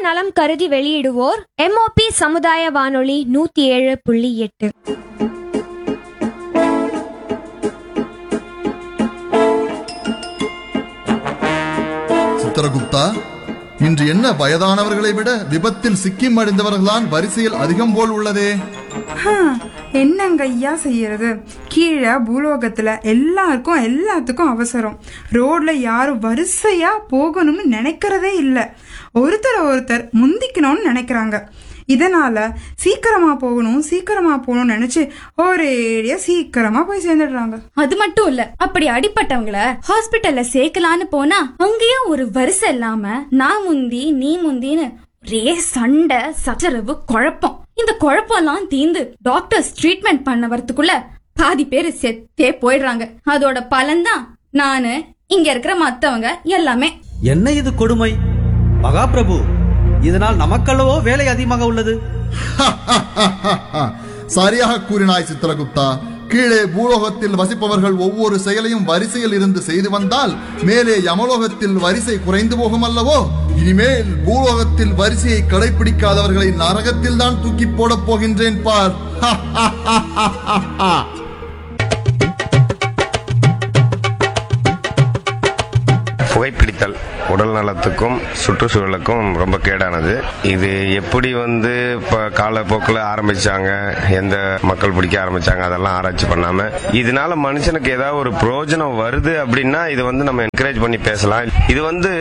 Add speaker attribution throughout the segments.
Speaker 1: நலம் கருதி வெளியிடுவோர் எம்ஓபி சமுதாய வானொலி நூத்தி ஏழு புள்ளி எட்டு
Speaker 2: சித்திரகுப்தா இன்று என்ன வயதானவர்களை விட விபத்தில் சிக்கி மடிந்தவர்கள்தான் வரிசையில் அதிகம் போல் உள்ளதே
Speaker 3: ஹம், என்னங்க ஐயா செய்யறது கீழே பூலோகத்துல எல்லாருக்கும் எல்லாத்துக்கும் அவசரம் ரோட்ல யாரும் வரிசையா போகணும்னு நினைக்கிறதே இல்ல ஒருத்தர் ஒருத்தர் முந்திக்கணும்னு நினைக்கிறாங்க இதனால சீக்கிரமா போகணும் சீக்கிரமா போகணும்னு நினைச்சு ஒரேடியா சீக்கிரமா போய் சேர்ந்துடுறாங்க
Speaker 4: அது மட்டும் இல்ல அப்படி அடிப்பட்டவங்கள ஹாஸ்பிட்டல்ல சேர்க்கலான்னு போனா அங்கேயும் ஒரு வரிசை இல்லாம நான் முந்தி நீ முந்தின்னு ஒரே சண்டை சச்சரவு குழப்பம் இந்த குழப்பம்லாம் தீந்து டாக்டர்ஸ் ட்ரீட்மெண்ட் பண்ண வரதுக்குள்ள பாதி பேர் செத்தே போயிடுறாங்க அதோட பலன்தான் நானு இங்க இருக்கிற மத்தவங்க எல்லாமே
Speaker 5: என்ன இது கொடுமை மகாபிரபு இதனால் நமக்கல்லவோ வேலை அதிகமாக உள்ளது
Speaker 2: சரியாக கூறினாய் சித்திரகுப்தா கீழே பூலோகத்தில் வசிப்பவர்கள் ஒவ்வொரு செயலையும் வரிசையில் இருந்து செய்து வந்தால் மேலே யமலோகத்தில் வரிசை குறைந்து போகும் அல்லவோ இனிமேல் பூலோகத்தில் வரிசையை கடைபிடிக்காதவர்களை நரகத்தில் தான் தூக்கி போடப் போகின்றேன் பார்
Speaker 6: புகைப்பிடித்தல் உடல் நலத்துக்கும் சுற்றுச்சூழலுக்கும் ரொம்ப கேடானது இது எப்படி வந்து இப்போ காலப்போக்கில் ஆரம்பிச்சாங்க எந்த மக்கள் பிடிக்க ஆரம்பிச்சாங்க அதெல்லாம் ஆராய்ச்சி பண்ணாம இதனால மனுஷனுக்கு ஏதாவது ஒரு பிரயோஜனம் வருது அப்படின்னா இது வந்து நம்ம என்கரேஜ் பண்ணி பேசலாம் இது வந்து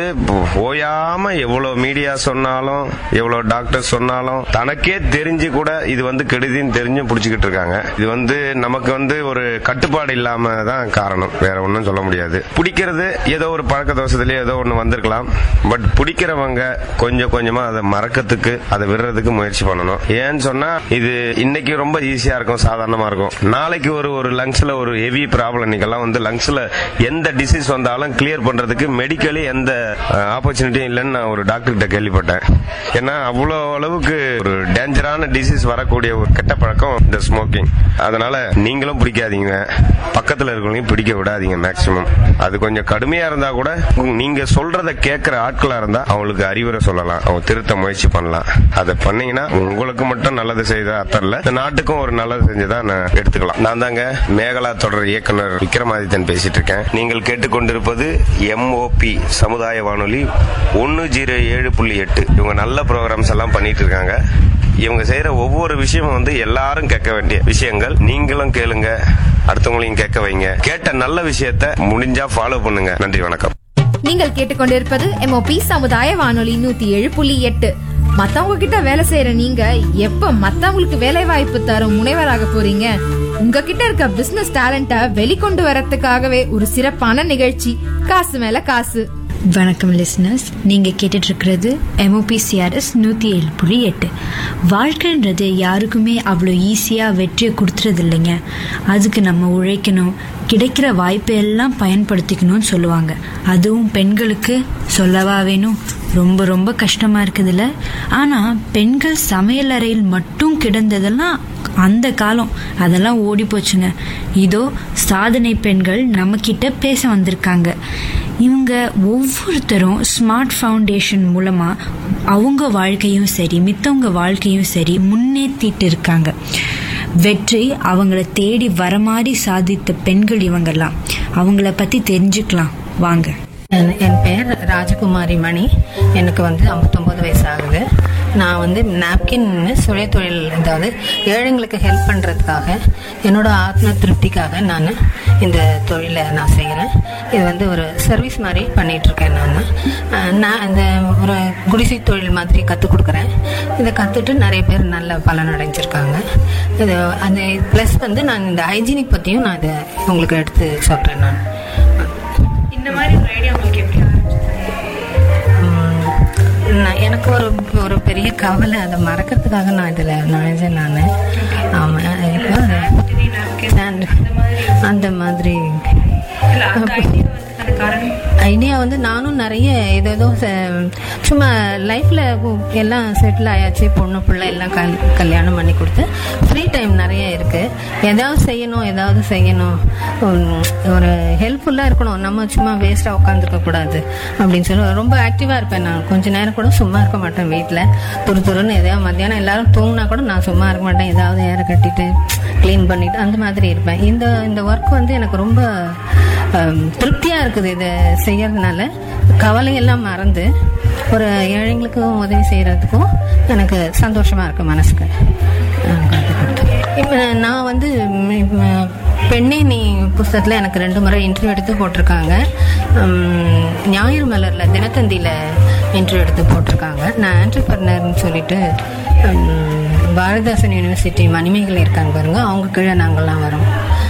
Speaker 6: ஓயாம எவ்வளவு மீடியா சொன்னாலும் எவ்வளவு டாக்டர் சொன்னாலும் தனக்கே தெரிஞ்சு கூட இது வந்து கெடுதின்னு தெரிஞ்சும் பிடிச்சிக்கிட்டு இருக்காங்க இது வந்து நமக்கு வந்து ஒரு கட்டுப்பாடு இல்லாம தான் காரணம் வேற ஒன்றும் சொல்ல முடியாது பிடிக்கிறது ஏதோ ஒரு பழக்க தோஷத்திலேயே ஏதோ ஒன்று வந்திருக்கலாம் பட் பிடிக்கிறவங்க கொஞ்சம் கொஞ்சமா அதை மறக்கிறதுக்கு அதை விடுறதுக்கு முயற்சி பண்ணணும் ஏன்னு சொன்னா இது இன்னைக்கு ரொம்ப ஈஸியா இருக்கும் சாதாரணமா இருக்கும் நாளைக்கு ஒரு ஒரு லங்ஸ்ல ஒரு ஹெவி ப்ராப்ளம் இன்னைக்கெல்லாம் வந்து லங்ஸ்ல எந்த டிசீஸ் வந்தாலும் கிளியர் பண்றதுக்கு மெடிக்கலி எந்த ஆப்பர்ச்சுனிட்டியும் இல்லைன்னு நான் ஒரு டாக்டர் கிட்ட கேள்விப்பட்டேன் ஏன்னா அவ்வளோ அளவுக்கு ஒரு டேஞ்சரான டிசீஸ் வரக்கூடிய ஒரு கெட்ட பழக்கம் இந்த ஸ்மோக்கிங் அதனால நீங்களும் பிடிக்காதீங்க பக்கத்துல இருக்கிறவங்களையும் பிடிக்க விடாதீங்க மேக்சிமம் அது கொஞ்சம் கடுமையா இருந்தா கூட உங்க- நீங்க சொல்றத கேட்கிற ஆட்களா இருந்தா அவங்களுக்கு அறிவுரை சொல்லலாம் அவங்க திருத்த முயற்சி பண்ணலாம் அதை பண்ணீங்கன்னா உங்களுக்கு மட்டும் நல்லது செய்த அர்த்தம் இல்ல இந்த நாட்டுக்கும் ஒரு நல்லது செஞ்சதா நான் எடுத்துக்கலாம் நான் தாங்க மேகலா தொடர் இயக்குனர் விக்ரமாதித்தன் பேசிட்டு இருக்கேன் நீங்கள் கேட்டுக்கொண்டிருப்பது எம்ஓபி சமுதாய வானொலி ஒன்னு ஜீரோ ஏழு புள்ளி எட்டு இவங்க நல்ல ப்ரோக்ராம்ஸ் எல்லாம் பண்ணிட்டு இருக்காங்க இவங்க செய்யற ஒவ்வொரு விஷயமும் வந்து எல்லாரும் கேட்க வேண்டிய விஷயங்கள் நீங்களும் கேளுங்க அடுத்தவங்களையும் கேட்க வைங்க கேட்ட நல்ல விஷயத்த முடிஞ்சா ஃபாலோ பண்ணுங்க நன்றி வணக்கம்
Speaker 7: நீங்கள் கேட்டுக்கொண்டிருப்பது எம்ஓபி சமுதாய வானொலி நூத்தி ஏழு புள்ளி எட்டு மத்தவங்க கிட்ட வேலை செய்யற நீங்க எப்ப மத்தவங்களுக்கு வேலை வாய்ப்பு தரும் முனைவராக போறீங்க உங்ககிட்ட இருக்க பிசினஸ் டேலண்ட வெளிக்கொண்டு வரதுக்காகவே ஒரு சிறப்பான நிகழ்ச்சி காசு மேல காசு
Speaker 8: வணக்கம் லிஸ்னர்ஸ் நீங்கள் கேட்டுட்டு இருக்கிறது எம்ஓபிசிஆர்எஸ் நூற்றி ஏழு புள்ளி எட்டு வாழ்க்கைன்றது யாருக்குமே அவ்வளோ ஈஸியாக வெற்றியை கொடுத்துறது இல்லைங்க அதுக்கு நம்ம உழைக்கணும் கிடைக்கிற வாய்ப்பை எல்லாம் பயன்படுத்திக்கணும்னு சொல்லுவாங்க அதுவும் பெண்களுக்கு சொல்லவா வேணும் ரொம்ப ரொம்ப கஷ்டமாக இருக்குதுல்ல ஆனால் பெண்கள் சமையல் அறையில் மட்டும் கிடந்ததெல்லாம் அந்த காலம் அதெல்லாம் ஓடி போச்சுங்க இதோ சாதனை பெண்கள் நம்ம கிட்ட பேச வந்திருக்காங்க இவங்க ஒவ்வொருத்தரும் ஸ்மார்ட் ஃபவுண்டேஷன் மூலமா அவங்க வாழ்க்கையும் சரி மித்தவங்க வாழ்க்கையும் சரி முன்னேற்றிட்டு இருக்காங்க வெற்றி அவங்கள தேடி வர மாதிரி சாதித்த பெண்கள் இவங்கெல்லாம் அவங்கள பத்தி தெரிஞ்சுக்கலாம் வாங்க
Speaker 9: என் என் பேர் ராஜகுமாரி மணி எனக்கு வந்து 59 வயசு ஆகுது நான் வந்து நாப்கின் சுய தொழில் அதாவது ஏழைங்களுக்கு ஹெல்ப் பண்ணுறதுக்காக என்னோட ஆத்ம திருப்திக்காக நான் இந்த தொழிலை நான் செய்கிறேன் இது வந்து ஒரு சர்வீஸ் மாதிரி பண்ணிகிட்ருக்கேன் நான் நான் இந்த ஒரு குடிசை தொழில் மாதிரி கற்றுக் கொடுக்குறேன் இதை கற்றுட்டு நிறைய பேர் நல்ல பலன் அடைஞ்சிருக்காங்க இது அந்த ப்ளஸ் வந்து நான் இந்த ஹைஜீனிக் பற்றியும் நான் இதை உங்களுக்கு எடுத்து சொல்கிறேன் நான்
Speaker 10: இந்த மாதிரி ஒரு ஐடியா உங்களுக்கு எப்படி
Speaker 9: உம், நான் எனக்கு ஒரு ஒரு பெரிய கவலை அதை மறக்கிறதுக்காக நான் இதில் நுழைஞ்சேன் நான் ஆமாம் இப்போ அது- அந்த மாதிரி
Speaker 10: இல்ல அந்த ஐடியா வந்து காரணம்
Speaker 9: ஐடியா வந்து நானும் நிறைய ஏதோ ஏதோ ச- சும்மா லைஃப்ல எல்லாம் செட்டில் ஆயாச்சு பொண்ணு பிள்ளை எல்லாம் கல் கல்யாணம் பண்ணி கொடுத்து ஃப்ரீ டைம் நிறைய இருக்கு ஏதாவது செய்யணும் ஏதாவது செய்யணும் உம், ஒரு ஹெல்ப்ஃபுல்லாக இருக்கணும் நம்ம சும்மா வேஸ்ட்டாக உட்காந்துருக்க கூடாது அப்படின்னு சொல்லி ரொம்ப ஆக்டிவாக இருப்பேன் நான் கொஞ்ச நேரம் கூட சும்மா இருக்க மாட்டேன் வீட்டில் துரு துருன்னு எதாவது மத்தியானம் எல்லாரும் தூங்கினா கூட நான் சும்மா இருக்க மாட்டேன் ஏதாவது ஏற கட்டிட்டு க்ளீன் பண்ணிட்டு அந்த மாதிரி இருப்பேன் இந்த இந்த ஒர்க் வந்து எனக்கு ரொம்ப ஹம், திருப்தியா இருக்குது இதை செய்யறதுனால கவலையெல்லாம் மறந்து ஒரு ஏழைங்களுக்கும் உதவி செய்யறதுக்கும் எனக்கு சந்தோஷமா இருக்கு மனசுக்கு எனக்கு அது கொடுத்தது. இப்ப நான் வந்து ம், ம், பெண்ணே நீ புஸ்தகத்தில் எனக்கு ரெண்டு முறை இன்டர்வியூ எடுத்து போட்டிருக்காங்க ம், ஞாயிறு மலரில் தினத்தந்தியில் இன்டர்வியூ எடுத்து போட்டிருக்காங்க நான் ஆண்டர்பர்னர்னு சொல்லிட்டு ம், பாரதிதாசன் யூனிவர்சிட்டி மணிமேகலை இருக்காங்க பாருங்க அவங்க கீழே நாங்கள்லாம் வரோம்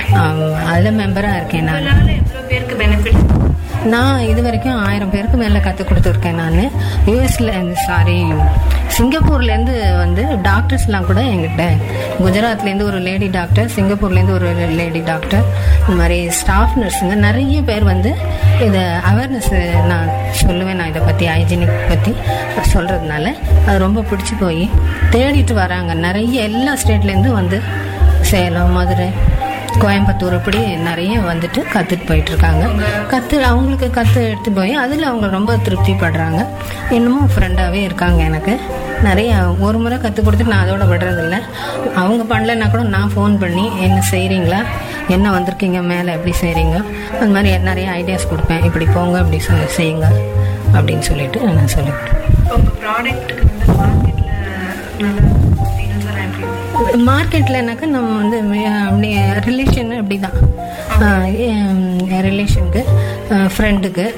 Speaker 9: அதில் மெம்பராக இருக்கேன் நான்
Speaker 10: எவ்வளவு பேருக்கு பெனிஃபிட்
Speaker 9: நான் இது வரைக்கும் ஆயிரம் பேருக்கு மேலே கற்றுக் கொடுத்துருக்கேன் நான் யூஎஸ்ல சாரி சிங்கப்பூர்லேருந்து வந்து டாக்டர்ஸ்லாம் கூட எங்கிட்ட குஜராத்லேருந்து ஒரு லேடி டாக்டர் சிங்கப்பூர்லேருந்து ஒரு லேடி டாக்டர் இந்த மாதிரி ஸ்டாஃப் நர்ஸுங்க நிறைய பேர் வந்து இதை அவேர்னஸ் நான் சொல்லுவேன் நான் இதை பற்றி ஹைஜீனிக் பற்றி சொல்கிறதுனால அது ரொம்ப பிடிச்சி போய் தேடிட்டு வராங்க நிறைய எல்லா ஸ்டேட்லேருந்து வந்து சேலம் மதுரை கோயம்புத்தூர் இப்படி நிறைய வந்துட்டு கற்றுட்டு போயிட்டு இருக்காங்க கற்று அவங்களுக்கு கற்று எடுத்து போய் அதில் அவங்க ரொம்ப திருப்தி படுறாங்க இன்னமும் ஃப்ரெண்டாகவே இருக்காங்க எனக்கு நிறைய ஒரு முறை கற்றுக் கொடுத்துட்டு நான் அதோட விடுறதில்ல அவங்க பண்ணலைன்னா கூட நான் ஃபோன் பண்ணி என்ன செய்கிறீங்களா என்ன வந்திருக்கீங்க மேலே எப்படி செய்கிறீங்க அந்த மாதிரி நிறைய ஐடியாஸ் கொடுப்பேன் இப்படி போங்க இப்படி செ- செய்யுங்க அப்படின்னு சொல்லிட்டு நான் சொல்லிவிட்டேன்
Speaker 10: உங்க ப்ராடக்ட்டுக்கு வந்து மார்க்கெட்ல நல்ல சேல்ஸ் எல்லாம் எப்படி
Speaker 9: மார்க்கெட்லனாக்கா நம்ம வந்து அப்படி ரிலேஷன் அப்படி தான் ரிலேஷனுக்கு ஃப்ரெண்டுக்கு